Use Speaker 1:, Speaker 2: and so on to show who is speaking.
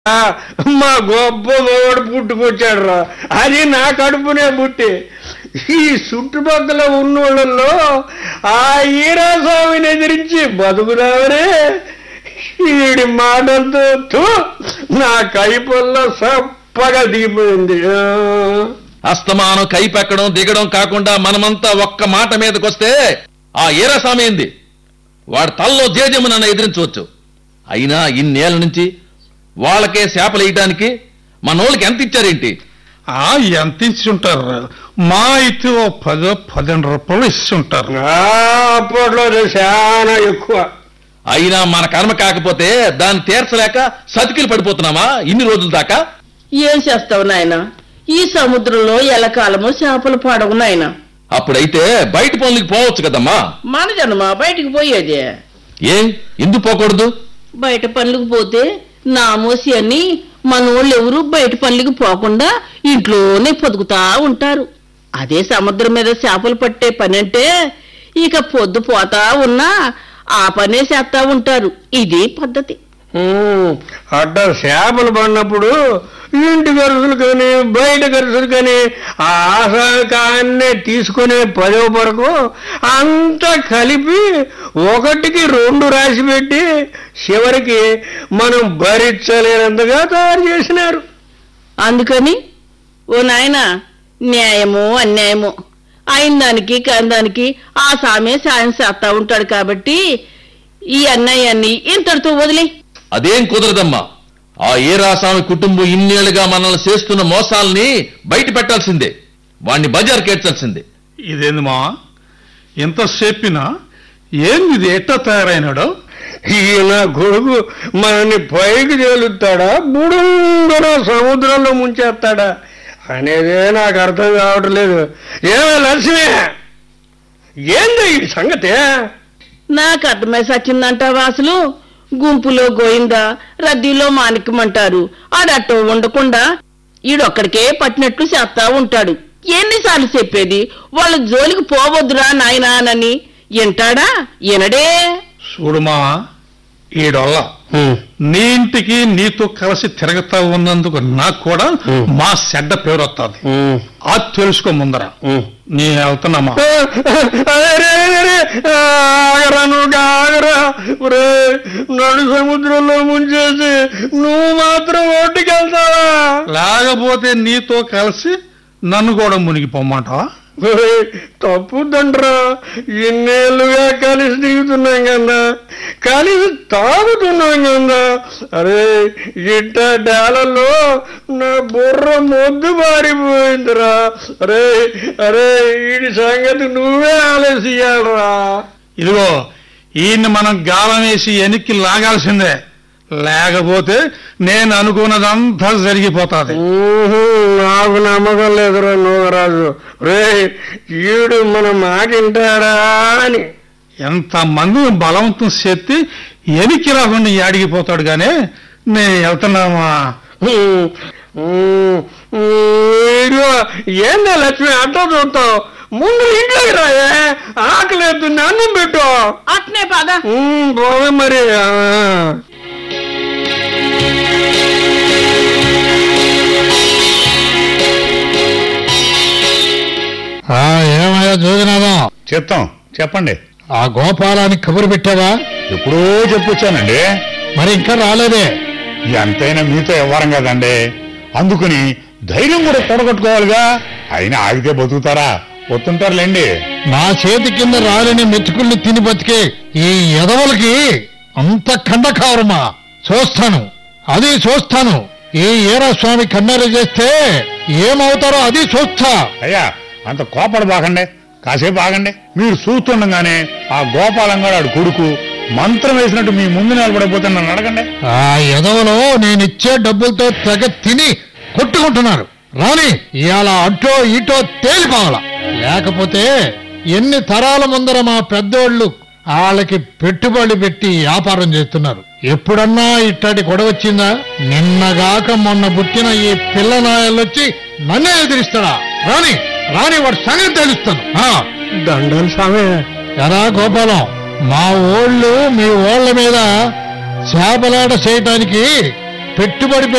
Speaker 1: ఆ, మా గొప్ప మగవాడు పుట్టుకొచ్చాడు రా అది నా కడుపునే పుట్టి ఈ చుట్టుపక్కల ఉన్నోళ్ళల్లో ఆ ఈరాస్వామిని ఎదిరించి బతుకుదామనే వీడి మాటలతో థు, నా కైపల్లో సప్పగా దిగిపోయింది ఆ.
Speaker 2: అస్తమానం కైపెక్కడం దిగడం కాకుండా మనమంతా ఒక్క మాట మీదకొస్తే ఆ ఈరస్వామి ఏంది వాడి తల్లో జేజము నన్ను ఎదిరించవచ్చు అయినా ఇన్నేళ్ల నుంచి వాళ్ళకే చేపలు వేయటానికి మనోళ్ళకి ఎంత ఇచ్చారేంటి
Speaker 3: ఆ ఎంత ఇచ్చి ఉంటారు మా అయితే ఓ పదో పన్నెండు రూపాయలు ఇచ్చి ఉంటారు
Speaker 1: ఆ, అప్పట్లో అది చాలా ఎక్కువ
Speaker 2: అయినా మన కర్మ కాకపోతే దాన్ని తీర్చలేక సతికిలు పడిపోతున్నామా ఇన్ని రోజుల దాకా
Speaker 4: ఏం చేస్తావు నాయన ఈ సముద్రంలో ఎలకాలము చేపలు పడవు నాయన
Speaker 2: అప్పుడైతే బయట పనులకి పోవచ్చు కదమ్మా
Speaker 4: మన జన్మ బయటికి పోయేది
Speaker 2: ఏం ఎందుకు పోకూడదు
Speaker 4: బయట పనులకు పోతే నామోసి అని మనోళ్ళు ఎవరు బయట పనులకు పోకుండా ఇంట్లోనే పొదుగుతా ఉంటారు అదే సముద్రం మీద చేపలు పట్టే పని అంటే ఇక పొద్దు పోతా ఉన్నా ఆ పనే చేస్తా ఉంటారు ఇది పద్ధతి
Speaker 1: ఉమ్, అడ్డ చేపలు పడినప్పుడు ఇంటి ఖర్చులు కానీ బయట ఖర్చులు కానీ ఆ ఆశాకాన్నే తీసుకునే పదవ వరకు అంతా కలిపి ఒకటికి రెండు రాసి పెట్టి చివరికి మనం భరించలేనంతగా తయారు చేసినారు
Speaker 4: అందుకని ఓ నాయన న్యాయము అన్యాయము అయిన దానికి కాని దానికి ఆ సామే సాయం చేస్తా ఉంటాడు కాబట్టి ఈ అన్యాయాన్ని ఇంతటితో వదిలే
Speaker 2: అదేం కుదరదమ్మా ఆ ఏరాస్వామి కుటుంబం ఇన్నేళ్లుగా మనల్ని చేస్తున్న మోసాల్ని బయట పెట్టాల్సిందే వాణ్ణి బజార్ కేర్చాల్సిందే
Speaker 3: ఇదేంది మా ఎంత చెప్పినా ఏంది ఇది ఎట్లా తయారైనాడు
Speaker 1: ఈయన కొడుకు మనల్ని పైకి తేలుతాడా బుడుంగన సముద్రంలో ముంచేస్తాడా అనేదే నాకు అర్థం కావటం లేదు ఏమే లక్ష్మి ఏంది ఈ సంగతి
Speaker 4: నాకు అర్థమై సచ్చిందంటావా అసలు గుంపులో గోయిందా రద్దీలో మాణిక్యమంటారు ఆడట్టో ఉండకుండా ఈడొక్కడికే పట్టినట్లు చేస్తా ఉంటాడు ఎన్నిసార్లు చెప్పేది వాళ్ళ జోలికి పోవద్దురా నాయనానని ఎంటాడా ఎనడే
Speaker 3: చూడుమా ఈడొల్ల నీ ఇంటికి నీతో కలిసి తిరగతా ఉన్నందుకు నాకు కూడా మా చెడ్డ పేరు వస్తుంది అది తెలుసుకో ముందర నీ వెళ్తున్నామా
Speaker 1: అరే, అరే, ఆగరా నువ్వు ఆగరా ఒరే, నడు సముద్రంలో ముంచేసి నువ్వు మాత్రం ఒడ్డుకెళ్తావా
Speaker 3: లేకపోతే నీతో కలిసి నన్ను కూడా మునిగిపోమ్మంటావా
Speaker 1: ఒరేయ్, తప్పుదండ్రా ఇన్నేళ్ళుగా కలిసి దిగుతున్నాం కదా కలిసి తాగుతున్నాం కదా అరే ఇట్ట డాలలో నా బుర్ర మొద్దు పారిపోయిందిరా అరే అరే వీడి సంగతి నువ్వే ఆలోచించాలరా
Speaker 3: ఇదిగో ఈయన్ని మనం గాలం వేసి వెనక్కి లాగాల్సిందే లేకపోతే నేను అనుకున్నదంతా జరిగిపోతాది
Speaker 1: ఊహు, నాకు నమ్మకం లేదురా నూగరాజు రే ఈడు మన మాట వింటాడా అని
Speaker 3: ఎంతమంది బలవంతం చేతి ఎనికి రాకుండా అడిగిపోతాడు గానీ నేను వెళ్తున్నామా
Speaker 1: ఉమ్, ఉమ్, ఇదిగో, ఏందా లక్ష్మి అట్ట చూస్తావు ముందు ఇంట్లోకి రాయే ఆకలి ఎత్తుంది అన్నం పెట్టు
Speaker 4: అట్నే పద
Speaker 1: ఉమ్, పోవే మరి ఆ.
Speaker 5: ఏమయ్యా జోగినాథం
Speaker 6: చెప్తాం చెప్పండి
Speaker 5: ఆ గోపాలానికి కబురు పెట్టావా
Speaker 6: ఎప్పుడో చెప్పొచ్చానండి
Speaker 5: మరి ఇంకా రాలేదే
Speaker 6: ఎంతైనా మీతో ఇవ్వరం కదండి అందుకుని ధైర్యం కూడా కూడగట్టుకోవాలిగా అయినా ఆగితే బతుకుతారా వస్తుంటారులేండి
Speaker 5: నా చేతి కింద రాలిని మెతుకుల్ని తిని బతికే ఈ ఎదవలకి అంత ఖండకావరమా చూస్తాను అది చూస్తాను ఈ ఈరాస్వామి కన్నెర చేస్తే ఏమవుతారో అది చూస్తా
Speaker 6: అయ్యా అంత కోపడ బాగండి కాసేపు ఆగండి మీరు చూస్తుండగానే ఆ గోపాలంగాడు కొడుకు మంత్రం వేసినట్టు మీ ముందు నిలబడిపోతే నన్ను అడగండి
Speaker 5: ఆ ఎదవలో నేనిచ్చే డబ్బులతో తెగ తిని కొట్టుకుంటున్నారు రాని ఇవాళ అటో ఇటో తేలిపోవాల లేకపోతే ఎన్ని తరాల ముందర మా పెద్దోళ్ళు వాళ్ళకి పెట్టుబడి పెట్టి వ్యాపారం చేస్తున్నారు ఎప్పుడన్నా ఇట్టడి గొడవచ్చిందా నిన్నగాక మొన్న పుట్టిన ఈ పిల్ల నాయలొచ్చి నన్నే ఎదిరిస్తాడా రాని రాని వాడి సంగతి తెలుస్తాను ఆ,
Speaker 1: దండలు స్వామి
Speaker 5: ఎరా గోపాలం మా ఓళ్ళు మీ ఓళ్ళ మీద చేపలాట చేయటానికి పెట్టుబడి పెట్టి